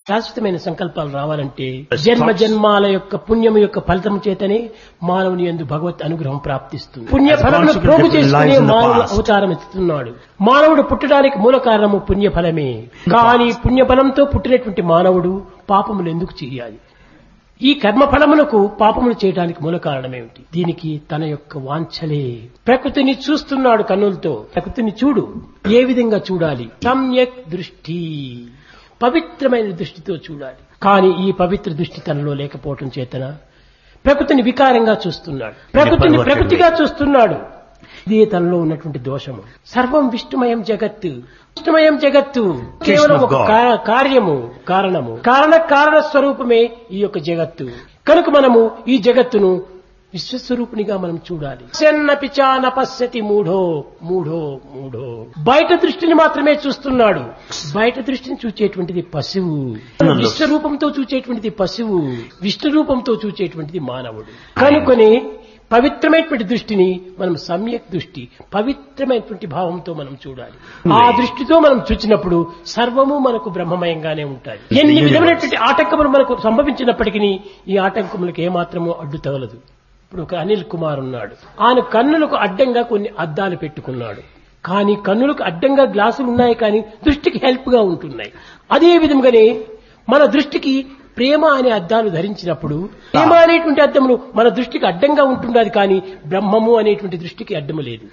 శాశ్వతమైన సంకల్పాలు రావాలంటే జన్మ జన్మాల యొక్క పుణ్యం యొక్క ఫలితం చేతనే మానవుని ఎందు భగవత్ అనుగ్రహం ప్రాప్తిస్తుంది పుణ్య ఫలమును consequence ప్రోగు of చేసుకునే lies in the మానవుడు past. అవతారం ఎత్తుతున్నాడు మానవుడు పుట్టడానికి మూల కారణము పుణ్యఫలమే కానీ పుణ్యఫలంతో పుట్టినటువంటి మానవుడు పాపములు ఎందుకు చేయాలి ఈ కర్మ ఫలములకు పాపములు చేయడానికి మూల కారణమేమిటి దీనికి తన యొక్క వాంఛలే ప్రకృతిని చూస్తున్నాడు కన్నులతో ప్రకృతిని చూడు ఏ విధంగా చూడాలి సమ్యక్ దృష్టి పవిత్రమైన దృష్టితో చూడాలి కానీ ఈ పవిత్ర దృష్టి తనలో లేకపోవటం చేతన ప్రకృతిని వికారంగా చూస్తున్నాడు ప్రకృతిని perverted ప్రకృతిగా చూస్తున్నాడు ఇదే తనలో ఉన్నటువంటి దోషము సర్వం విష్ణుమయం జగత్తు విష్ణుమయం జగత్తు కేవలం of ఒక God. కా- కార్యము కారణము కారణ కారణ స్వరూపమే ఈ యొక్క జగత్తు కనుక మనము ఈ జగత్తును విశ్వస్వరూపునిగా మనం చూడాలి సెన్న పిచాన పశ్యతి మూఢో మూఢో మూఢో బయట దృష్టిని మాత్రమే చూస్తున్నాడు బయట దృష్టిని చూచేటువంటిది పశువు విశ్వరూపంతో చూచేటువంటిది పశువు విష్ణు రూపంతో చూచేటువంటిది మానవుడు కనుకొని పవిత్రమైనటువంటి దృష్టిని మనం సమ్యక్ దృష్టి పవిత్రమైనటువంటి భావంతో మనం చూడాలి ఆ దృష్టితో మనం చూచినప్పుడు సర్వము మనకు బ్రహ్మమయంగానే ఉంటాయి ఎన్ని విధమైనటువంటి ఆటంకములు మనకు సంభవించినప్పటికీ ఈ ఆటంకములకు ఏమాత్రమూ అడ్డు తగలదు ఇప్పుడు ఒక అనిల్ కుమార్ ఉన్నాడు ఆయన కన్నులకు అడ్డంగా కొన్ని అద్దాలు పెట్టుకున్నాడు కానీ కన్నులకు అడ్డంగా గ్లాసులు ఉన్నాయి కానీ దృష్టికి హెల్ప్ గా ఉంటున్నాయి అదే విధంగానే మన దృష్టికి ప్రేమ అనే అద్దాలు ధరించినప్పుడు ప్రేమ అనేటువంటి అద్దములు మన దృష్టికి అడ్డంగా ఉంటున్నది కానీ బ్రహ్మము అనేటువంటి దృష్టికి అడ్డము లేదు